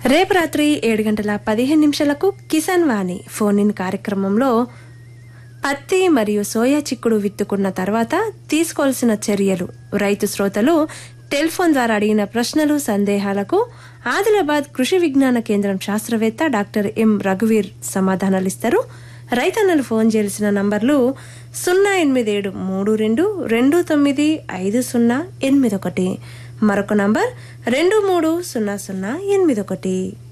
రేపు రాత్రి ఏడు గంటల పదిహేను నిమిషాలకు కిసాన్ వాణి ఫోన్ ఇన్ కార్యక్రమంలో పత్తి మరియు సోయా చిక్కుడు విత్తుకున్న తర్వాత తీసుకోవాల్సిన చర్యలు రైతు శ్రోతలు టెలిఫోన్ ద్వారా అడిగిన ప్రశ్నలు సందేహాలకు ఆదిలాబాద్ కృషి విజ్ఞాన కేంద్రం శాస్త్రవేత్త డాక్టర్ ఎం రఘువీర్ సమాధానాలు ఇస్తారు రైతన్నలు ఫోన్ చేయాల్సిన నంబర్లు సున్నా ఎనిమిది ఏడు మూడు రెండు రెండు తొమ్మిది ఐదు సున్నా ఎనిమిది ఒకటి మరొక నంబర్ రెండు మూడు సున్నా సున్నా ఎనిమిది ఒకటి